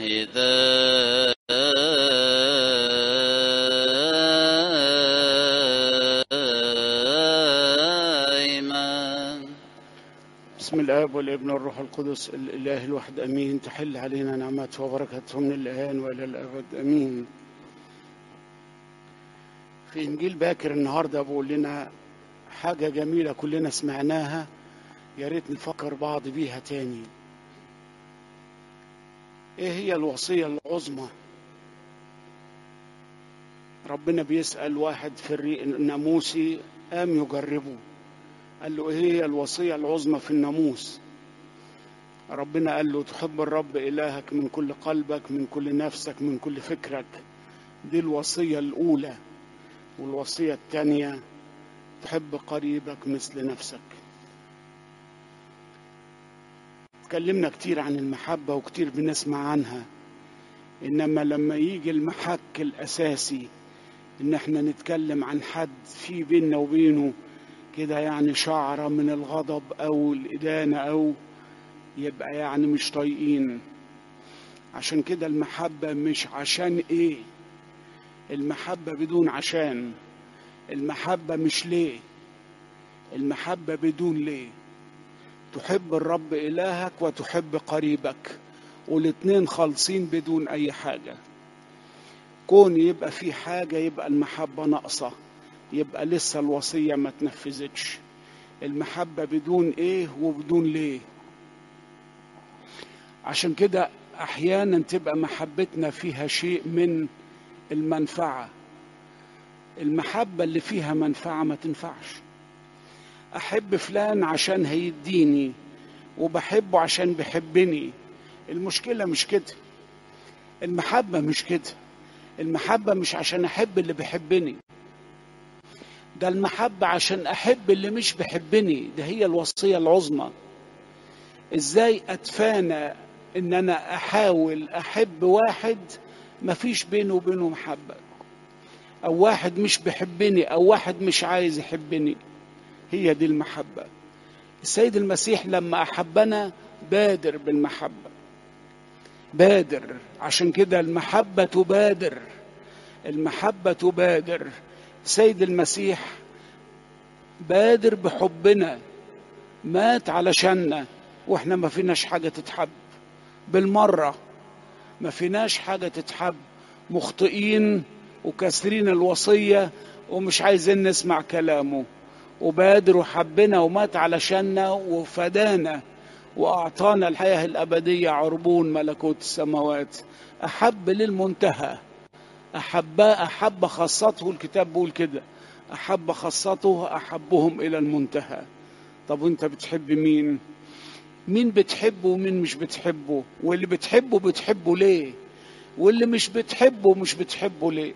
دائما بسم الآب والابن والروح القدس الإله الواحد أمين تحل علينا نعمته وبركاته من الآن وإلى الأبد أمين في إنجيل باكر النهاردة بقول لنا حاجة جميلة كلنا سمعناها يا ريت نفكر بعض بيها تاني إيه هي الوصية العظمى ربنا بيسأل واحد في الري- الناموسي قام يجربه قال له ايه هي الوصية العظمى في الناموس ربنا قال له تحب الرب إلهك من كل قلبك من كل نفسك من كل فكرك دي الوصية الأولى والوصية الثانية تحب قريبك مثل نفسك اتكلمنا كتير عن المحبة وكتير بنسمع عنها إنما لما يجي المحك الأساسي إن احنا نتكلم عن حد في بيننا وبينه كده يعني شعرة من الغضب أو الإدانة أو يبقى يعني مش طايقين عشان كده المحبة مش عشان إيه المحبة بدون عشان المحبة مش ليه المحبة بدون ليه تحب الرب إلهك وتحب قريبك والاتنين خالصين بدون أي حاجة كون يبقى في حاجة يبقى المحبة ناقصة يبقى لسه الوصية ما تنفذتش المحبة بدون ايه وبدون ليه عشان كده احيانا تبقى محبتنا فيها شيء من المنفعة المحبة اللي فيها منفعة ما تنفعش احب فلان عشان هيديني وبحبه عشان بيحبني المشكلة مش كده المحبة مش كده المحبة مش عشان احب اللي بيحبني ده المحبة عشان أحب اللي مش بحبني ده هي الوصية العظمى إزاي أتفانى إن أنا أحاول أحب واحد مفيش بينه وبينه محبة أو واحد مش بيحبني أو واحد مش عايز يحبني هي دي المحبة السيد المسيح لما أحبنا بادر بالمحبة بادر عشان كده المحبة تبادر المحبة تبادر سيد المسيح بادر بحبنا مات علشاننا واحنا ما فيناش حاجة تتحب بالمرة ما فيناش حاجة تتحب مخطئين وكاسرين الوصية ومش عايزين نسمع كلامه وبادر وحبنا ومات علشاننا وفدانا وأعطانا الحياة الأبدية عربون ملكوت السماوات أحب للمنتهى أحب أحب خاصته الكتاب بيقول كده أحب خاصته أحبهم إلى المنتهى طب وأنت بتحب مين؟ مين بتحبه ومين مش بتحبه؟ واللي بتحبه بتحبه ليه؟ واللي مش بتحبه مش بتحبه ليه؟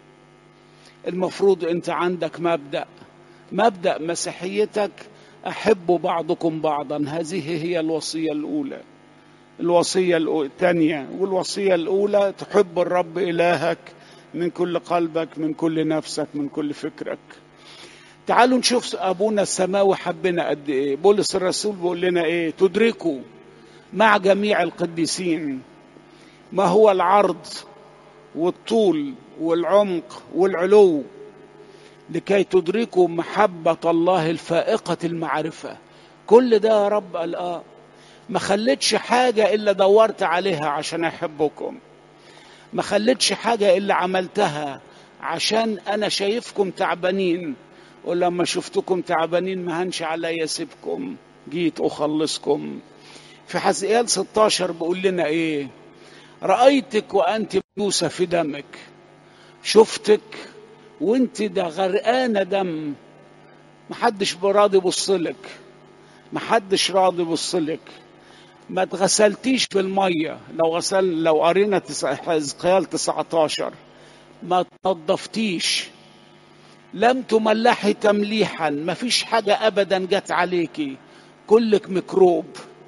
المفروض أنت عندك مبدأ مبدأ مسيحيتك أحبوا بعضكم بعضا هذه هي الوصية الأولى الوصية الثانية والوصية الأولى تحب الرب إلهك من كل قلبك من كل نفسك من كل فكرك تعالوا نشوف أبونا السماوي حبنا قد إيه بولس الرسول بيقول لنا إيه تدركوا مع جميع القديسين ما هو العرض والطول والعمق والعلو لكي تدركوا محبة الله الفائقة المعرفة كل ده يا رب قال آه ما خليتش حاجة إلا دورت عليها عشان أحبكم ما خليتش حاجة إلا عملتها عشان أنا شايفكم تعبانين ولما شفتكم تعبانين ما هنش عليا أسيبكم جيت أخلصكم في حزقيال 16 بيقول لنا إيه رأيتك وأنت مدوسة في دمك شفتك وانت ده غرقانة دم محدش راضي يبصلك محدش راضي يبصلك ما اتغسلتيش بالميه لو غسل لو قرينا حزقيال 19 ما تنضفتيش لم تملحي تمليحا ما فيش حاجة أبدا جت عليكي كلك ميكروب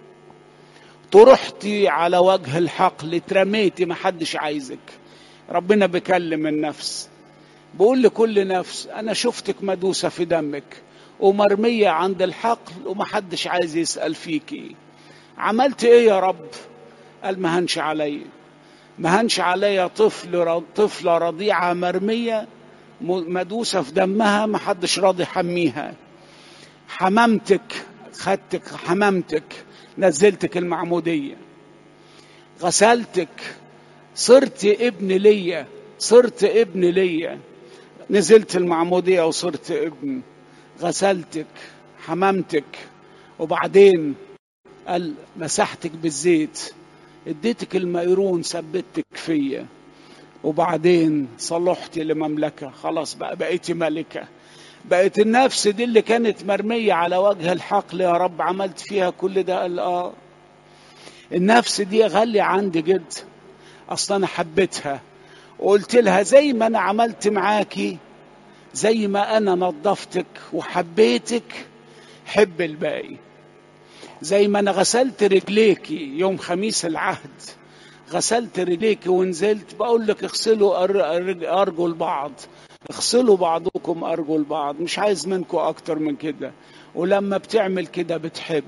طرحتي على وجه الحقل اترميتي ما حدش عايزك ربنا بيكلم النفس بقول لكل نفس أنا شفتك مدوسة في دمك ومرمية عند الحقل ومحدش عايز يسأل فيكي عملت ايه يا رب قال ما هنش علي ما هنش عليا طفل طفلة رضيعة مرمية مدوسة في دمها ما حدش راضي يحميها حمامتك خدتك حمامتك نزلتك المعمودية غسلتك صرت ابن ليا صرت ابن ليا نزلت المعمودية وصرت ابن غسلتك حمامتك وبعدين قال مسحتك بالزيت اديتك الميرون ثبتك فيا وبعدين صلحتي لمملكة خلاص بقى بقيتي ملكة بقت النفس دي اللي كانت مرمية على وجه الحقل يا رب عملت فيها كل ده قال اه النفس دي غالية عندي جدا اصلا انا حبيتها وقلت لها زي ما انا عملت معاكي زي ما انا نظفتك وحبيتك حب الباقي زي ما انا غسلت رجليكي يوم خميس العهد غسلت رجليكي ونزلت بقول لك اغسلوا ارجل بعض اغسلوا بعضكم ارجل بعض مش عايز منكم اكتر من كده ولما بتعمل كده بتحب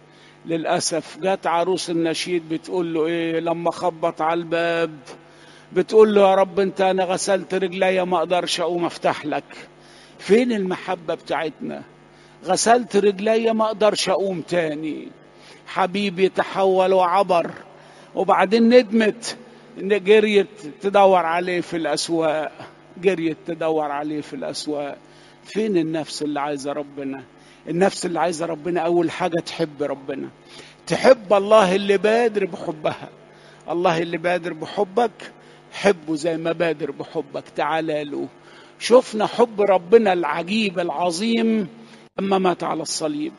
للاسف جت عروس النشيد بتقول له ايه لما خبط على الباب بتقول له يا رب انت انا غسلت رجليا ما اقدرش اقوم افتح لك فين المحبه بتاعتنا غسلت رجليا ما اقدرش اقوم تاني حبيبي تحول وعبر وبعدين ندمت ان جريت تدور عليه في الاسواق جريت تدور عليه في الاسواق فين النفس اللي عايزه ربنا النفس اللي عايزه ربنا اول حاجه تحب ربنا تحب الله اللي بادر بحبها الله اللي بادر بحبك حبه زي ما بادر بحبك تعالى له شفنا حب ربنا العجيب العظيم لما مات على الصليب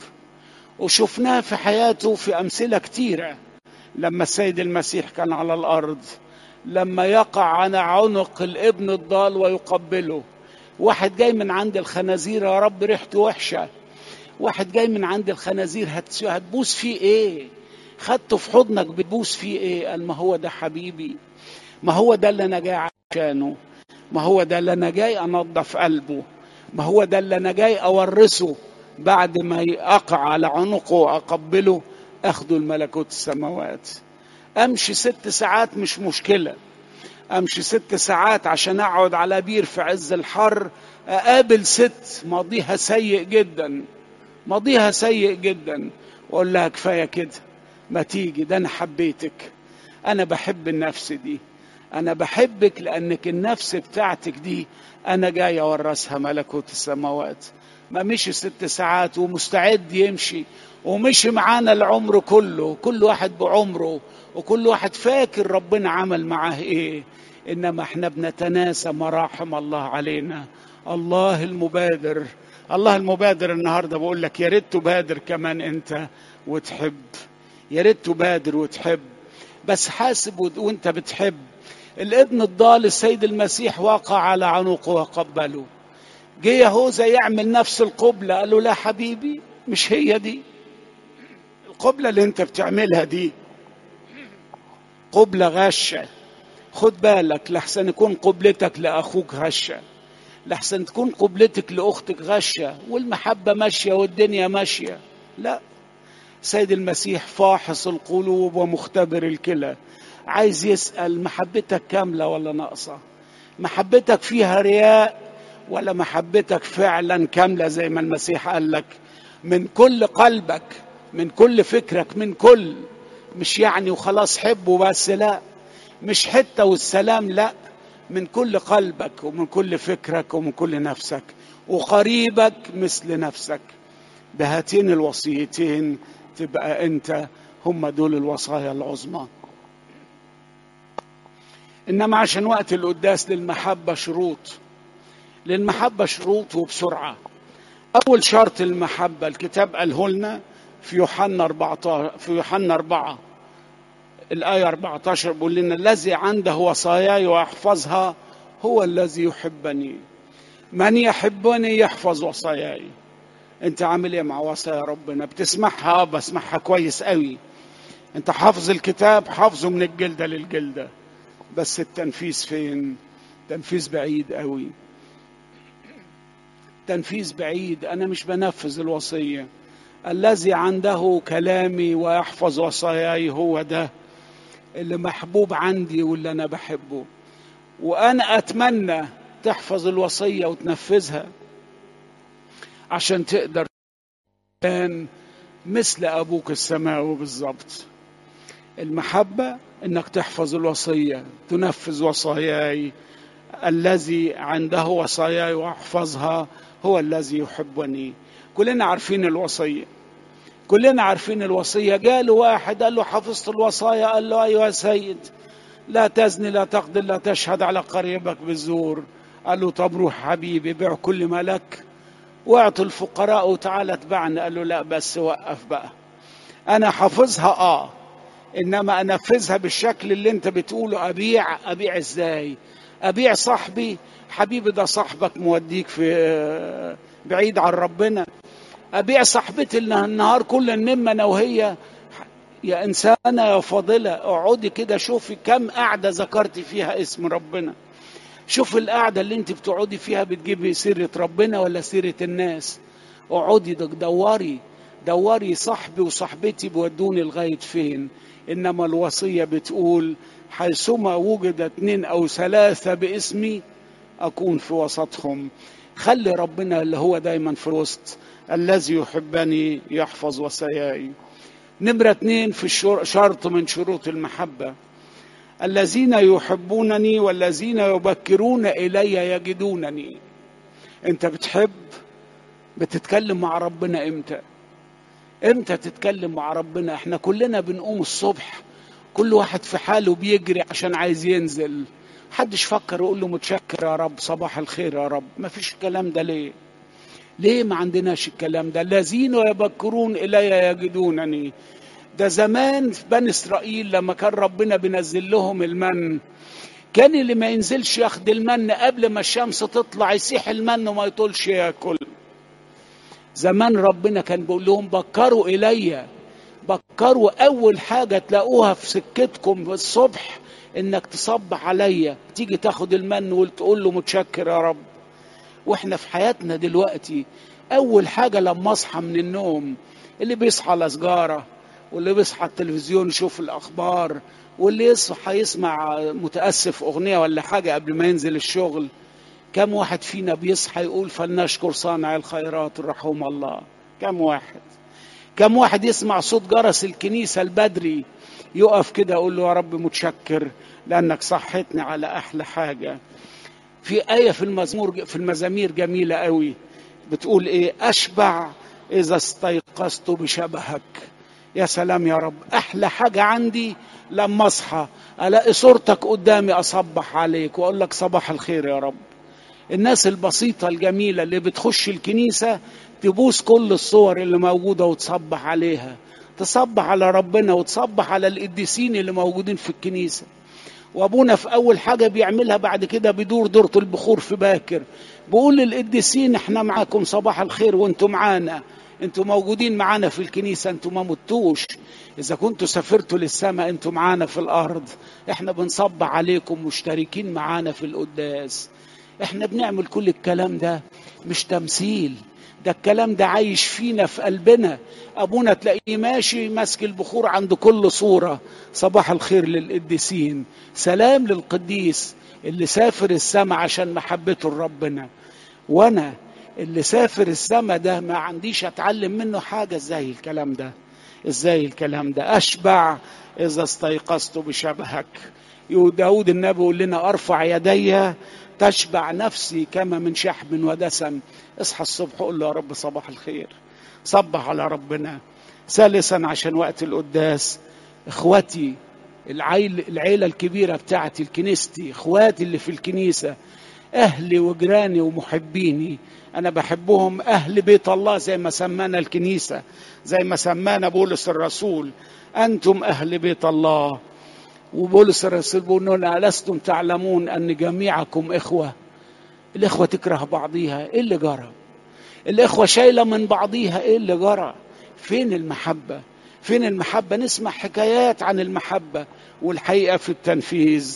وشفناه في حياته في امثله كتيره لما السيد المسيح كان على الارض لما يقع على عنق الابن الضال ويقبله واحد جاي من عند الخنازير يا رب ريحته وحشه واحد جاي من عند الخنازير هتبوس فيه ايه خدته في حضنك بتبوس فيه ايه قال ما هو ده حبيبي ما هو ده اللي انا جاي عشانه ما هو ده اللي انا جاي انضف قلبه ما هو ده اللي انا جاي اورثه بعد ما اقع على عنقه واقبله اخده الملكوت السماوات امشي ست ساعات مش مشكله امشي ست ساعات عشان اقعد على بير في عز الحر اقابل ست ماضيها سيء جدا ماضيها سيء جدا واقول لها كفايه كده ما تيجي ده انا حبيتك انا بحب النفس دي انا بحبك لانك النفس بتاعتك دي انا جاي اورثها ملكوت السماوات ما مشي ست ساعات ومستعد يمشي ومشي معانا العمر كله كل واحد بعمره وكل واحد فاكر ربنا عمل معاه ايه انما احنا بنتناسى مراحم الله علينا الله المبادر الله المبادر النهارده بقول لك يا ريت تبادر كمان انت وتحب يا ريت تبادر وتحب بس حاسب وانت بتحب الابن الضال السيد المسيح وقع على عنقه وقبله جه يهوذا يعمل نفس القبلة قال له لا حبيبي مش هي دي القبلة اللي انت بتعملها دي قبلة غشة خد بالك لحسن يكون قبلتك لأخوك غشة لحسن تكون قبلتك لأختك غشة والمحبة ماشية والدنيا ماشية لا سيد المسيح فاحص القلوب ومختبر الكلى عايز يسأل محبتك كاملة ولا ناقصة محبتك فيها رياء ولا محبتك فعلا كاملة زي ما المسيح قال لك من كل قلبك من كل فكرك من كل مش يعني وخلاص حبه بس لا مش حتة والسلام لا من كل قلبك ومن كل فكرك ومن كل نفسك وقريبك مثل نفسك بهاتين الوصيتين تبقى انت هم دول الوصايا العظمى انما عشان وقت القداس للمحبه شروط للمحبه شروط وبسرعه اول شرط المحبه الكتاب قاله لنا في يوحنا 14 في يوحنا 4 الآية 14 بيقول لنا الذي عنده وصاياي ويحفظها هو الذي يحبني من يحبني يحفظ وصاياي انت عامل ايه مع وصايا ربنا بتسمعها بسمعها كويس قوي انت حافظ الكتاب حافظه من الجلده للجلده بس التنفيذ فين تنفيذ بعيد قوي تنفيذ بعيد انا مش بنفذ الوصيه الذي عنده كلامي ويحفظ وصاياي هو ده اللي محبوب عندي واللي انا بحبه وانا اتمنى تحفظ الوصيه وتنفذها عشان تقدر كان مثل ابوك السماوي بالظبط المحبه انك تحفظ الوصيه تنفذ وصاياي الذي عنده وصاياي واحفظها هو الذي يحبني كلنا عارفين الوصيه كلنا عارفين الوصيه جاله واحد قال له حفظت الوصايا قال له ايها سيد لا تزني لا تقتل لا تشهد على قريبك بالزور قال له طب روح حبيبي بيع كل ما لك واعطي الفقراء وتعالى اتبعني قال له لا بس وقف بقى انا حافظها اه انما انفذها بالشكل اللي انت بتقوله ابيع ابيع ازاي ابيع صاحبي حبيبي ده صاحبك موديك في بعيد عن ربنا ابيع صاحبتي اللي النهار كل النمه انا وهي يا انسانه يا فاضله اقعدي كده شوفي كم قعده ذكرتي فيها اسم ربنا شوف القعده اللي انت بتقعدي فيها بتجيبي سيره ربنا ولا سيره الناس اقعدي دوري دوري صاحبي وصاحبتي بودوني لغايه فين انما الوصيه بتقول حيثما وجد اثنين او ثلاثه باسمي اكون في وسطهم خلي ربنا اللي هو دايما في الوسط الذي يحبني يحفظ وصاياي نمرة اتنين في شرط من شروط المحبة الذين يحبونني والذين يبكرون إلي يجدونني أنت بتحب بتتكلم مع ربنا إمتى إمتى تتكلم مع ربنا إحنا كلنا بنقوم الصبح كل واحد في حاله بيجري عشان عايز ينزل محدش فكر يقول له متشكر يا رب صباح الخير يا رب ما فيش الكلام ده ليه ليه ما عندناش الكلام ده الذين يبكرون إلي يجدونني ده زمان في بني إسرائيل لما كان ربنا بينزل لهم المن كان اللي ما ينزلش ياخد المن قبل ما الشمس تطلع يسيح المن وما يطولش ياكل زمان ربنا كان بيقول لهم بكروا إلي بكروا أول حاجة تلاقوها في سكتكم الصبح إنك تصبح عليا تيجي تاخد المن وتقول له متشكر يا رب واحنا في حياتنا دلوقتي اول حاجه لما اصحى من النوم اللي بيصحى على سجاره واللي بيصحى التلفزيون يشوف الاخبار واللي يصحى يسمع متاسف اغنيه ولا حاجه قبل ما ينزل الشغل كم واحد فينا بيصحى يقول فلنشكر صانع الخيرات رحم الله كم واحد كم واحد يسمع صوت جرس الكنيسه البدري يقف كده يقول له يا رب متشكر لانك صحتني على احلى حاجه في آية في المزمور في المزامير جميلة قوي بتقول إيه أشبع إذا استيقظت بشبهك يا سلام يا رب أحلى حاجة عندي لما أصحى ألاقي صورتك قدامي أصبح عليك وأقول لك صباح الخير يا رب الناس البسيطة الجميلة اللي بتخش الكنيسة تبوس كل الصور اللي موجودة وتصبح عليها تصبح على ربنا وتصبح على القديسين اللي موجودين في الكنيسه وابونا في اول حاجه بيعملها بعد كده بيدور دورة البخور في باكر بيقول للقديسين احنا معاكم صباح الخير وانتم معانا انتوا موجودين معانا في الكنيسه انتوا ما متوش اذا كنتوا سافرتوا للسماء انتوا معانا في الارض احنا بنصب عليكم مشتركين معانا في القداس احنا بنعمل كل الكلام ده مش تمثيل ده الكلام ده عايش فينا في قلبنا ابونا تلاقيه ماشي ماسك البخور عند كل صوره صباح الخير للقديسين سلام للقديس اللي سافر السماء عشان محبته لربنا وانا اللي سافر السماء ده ما عنديش اتعلم منه حاجه ازاي الكلام ده ازاي الكلام ده اشبع اذا استيقظت بشبهك داود النبي يقول لنا ارفع يدي تشبع نفسي كما من شحم ودسم اصحى الصبح قول له يا رب صباح الخير صبح على ربنا ثالثا عشان وقت القداس اخواتي العيل العيله الكبيره بتاعتي الكنيستي اخواتي اللي في الكنيسه اهلي وجيراني ومحبيني انا بحبهم اهل بيت الله زي ما سمانا الكنيسه زي ما سمانا بولس الرسول انتم اهل بيت الله وبولس الرسول بيقول لنا لستم تعلمون ان جميعكم اخوه الاخوه تكره بعضيها ايه اللي جرى الاخوه شايله من بعضيها ايه اللي جرى فين المحبه فين المحبه نسمع حكايات عن المحبه والحقيقه في التنفيذ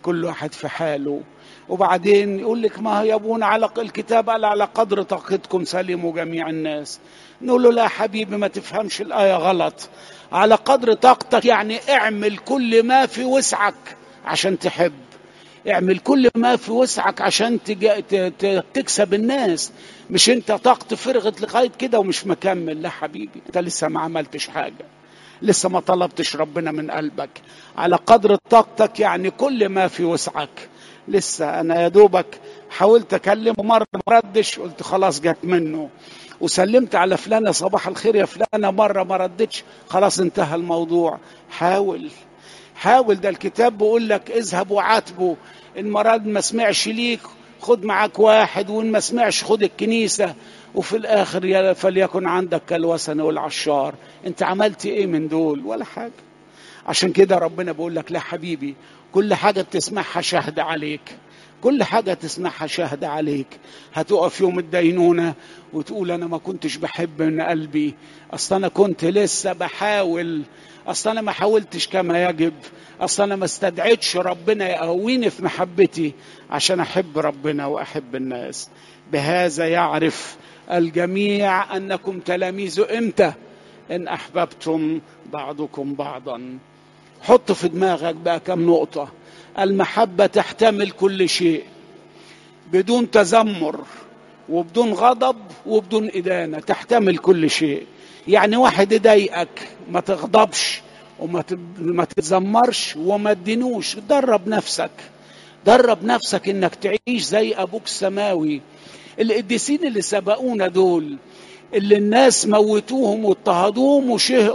كل واحد في حاله وبعدين يقول لك ما هي ابونا على الكتاب قال على قدر طاقتكم سلموا جميع الناس نقول له لا يا حبيبي ما تفهمش الآية غلط على قدر طاقتك يعني اعمل كل ما في وسعك عشان تحب اعمل كل ما في وسعك عشان تجا... ت... ت... تكسب الناس مش انت طاقت فرغت لغايه كده ومش مكمل لا حبيبي انت لسه ما عملتش حاجه لسه ما طلبتش ربنا من قلبك على قدر طاقتك يعني كل ما في وسعك لسه انا يا دوبك حاولت اكلمه مره ما ردش قلت خلاص جت منه وسلمت على فلانه صباح الخير يا فلانه مره ما ردتش خلاص انتهى الموضوع حاول حاول ده الكتاب بيقول لك اذهب وعاتبه المرض ما سمعش ليك خد معاك واحد وان ما سمعش خد الكنيسه وفي الاخر فليكن عندك كالوثن والعشار انت عملت ايه من دول ولا حاجه عشان كده ربنا بيقول لك لا حبيبي كل حاجه بتسمعها شهد عليك كل حاجة تسمعها شاهد عليك هتقف يوم الدينونة وتقول أنا ما كنتش بحب من قلبي أصل أنا كنت لسه بحاول أصل أنا ما حاولتش كما يجب أصل أنا ما استدعيتش ربنا يقويني في محبتي عشان أحب ربنا وأحب الناس بهذا يعرف الجميع أنكم تلاميذ إمتى إن أحببتم بعضكم بعضا حط في دماغك بقى كم نقطة المحبة تحتمل كل شيء بدون تذمر وبدون غضب وبدون إدانة تحتمل كل شيء يعني واحد يضايقك ما تغضبش وما ما تتذمرش وما تدينوش درب نفسك درب نفسك انك تعيش زي ابوك السماوي القديسين اللي سبقونا دول اللي الناس موتوهم واضطهدوهم وشه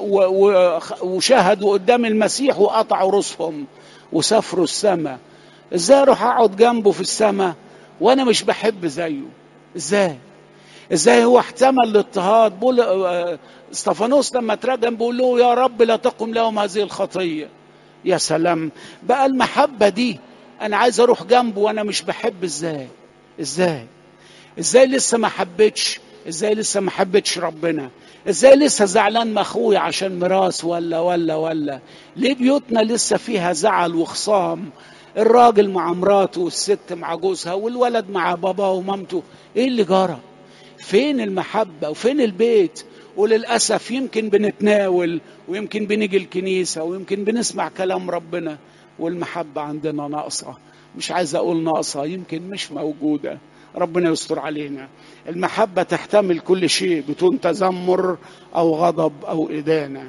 وشهدوا قدام المسيح وقطعوا رؤوسهم وسافروا السماء ازاي اروح اقعد جنبه في السماء وانا مش بحب زيه ازاي ازاي هو احتمل الاضطهاد بقول استفانوس لما ترجم بيقول له يا رب لا تقم لهم هذه الخطيه يا سلام بقى المحبه دي انا عايز اروح جنبه وانا مش بحب ازاي ازاي ازاي لسه ما حبيتش ازاي لسه ما حبيتش ربنا ازاي لسه زعلان مع اخويا عشان ميراث ولا ولا ولا ليه بيوتنا لسه فيها زعل وخصام الراجل مع مراته والست مع جوزها والولد مع باباه ومامته ايه اللي جرى فين المحبه وفين البيت وللاسف يمكن بنتناول ويمكن بنيجي الكنيسه ويمكن بنسمع كلام ربنا والمحبه عندنا ناقصه مش عايز اقول ناقصه يمكن مش موجوده ربنا يستر علينا المحبة تحتمل كل شيء بدون تذمر أو غضب أو إدانة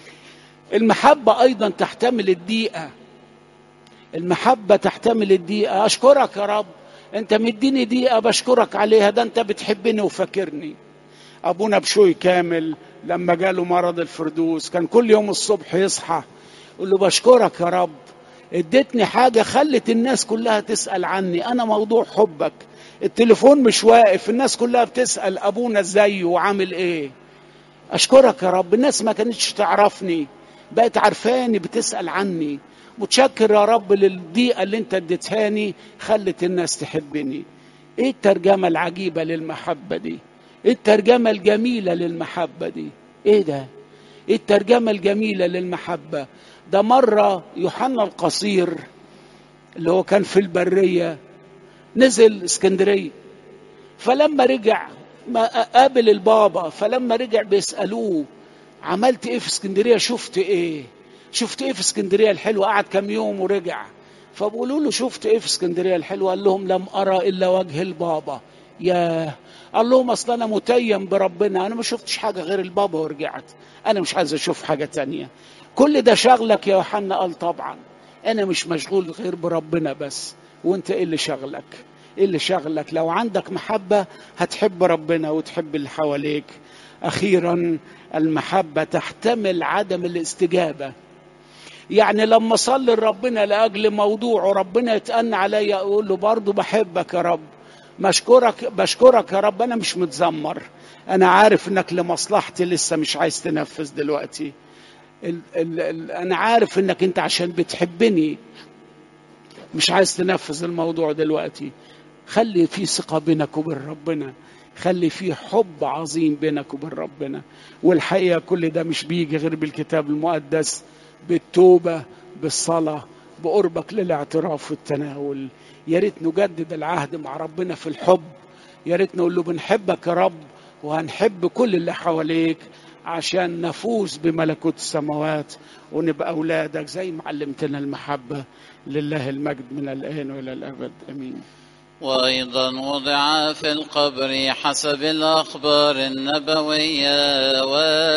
المحبة أيضا تحتمل الضيقة المحبة تحتمل الضيقة أشكرك يا رب أنت مديني ضيقة بشكرك عليها ده أنت بتحبني وفاكرني أبونا بشوي كامل لما جاله مرض الفردوس كان كل يوم الصبح يصحى يقول له بشكرك يا رب اديتني حاجة خلت الناس كلها تسأل عني أنا موضوع حبك التليفون مش واقف الناس كلها بتسأل أبونا ازاي وعامل ايه أشكرك يا رب الناس ما كانتش تعرفني بقت عارفاني بتسأل عني متشكر يا رب للضيقة اللي انت اديتهاني خلت الناس تحبني ايه الترجمة العجيبة للمحبة دي ايه الترجمة الجميلة للمحبة دي ايه ده ايه الترجمة الجميلة للمحبة ده مرة يوحنا القصير اللي هو كان في البرية نزل اسكندرية فلما رجع ما قابل البابا فلما رجع بيسألوه عملت ايه في اسكندرية شفت ايه شفت ايه في اسكندرية الحلوة قعد كام يوم ورجع فبقولوا له شفت ايه في اسكندرية الحلوة قال لهم لم أرى إلا وجه البابا ياه قال لهم اصل انا متيم بربنا انا ما شفتش حاجه غير البابا ورجعت انا مش عايز اشوف حاجه تانية كل ده شغلك يا يوحنا قال طبعا انا مش مشغول غير بربنا بس وانت ايه اللي شغلك ايه اللي شغلك لو عندك محبه هتحب ربنا وتحب اللي حواليك اخيرا المحبه تحتمل عدم الاستجابه يعني لما صلي لربنا لاجل موضوع وربنا يتأنى عليا اقول له برضه بحبك يا رب بشكرك بشكرك يا رب انا مش متذمر انا عارف انك لمصلحتي لسه مش عايز تنفذ دلوقتي ال ال ال انا عارف انك انت عشان بتحبني مش عايز تنفذ الموضوع دلوقتي خلي في ثقه بينك وبين ربنا خلي في حب عظيم بينك وبين ربنا والحقيقه كل ده مش بيجي غير بالكتاب المقدس بالتوبه بالصلاه بقربك للاعتراف والتناول يا ريت نجدد العهد مع ربنا في الحب يا ريت نقول له بنحبك يا رب وهنحب كل اللي حواليك عشان نفوز بملكوت السماوات ونبقى أولادك زي ما علمتنا المحبة لله المجد من الآن وإلى الأبد أمين وأيضا وضع في القبر حسب الأخبار النبوية و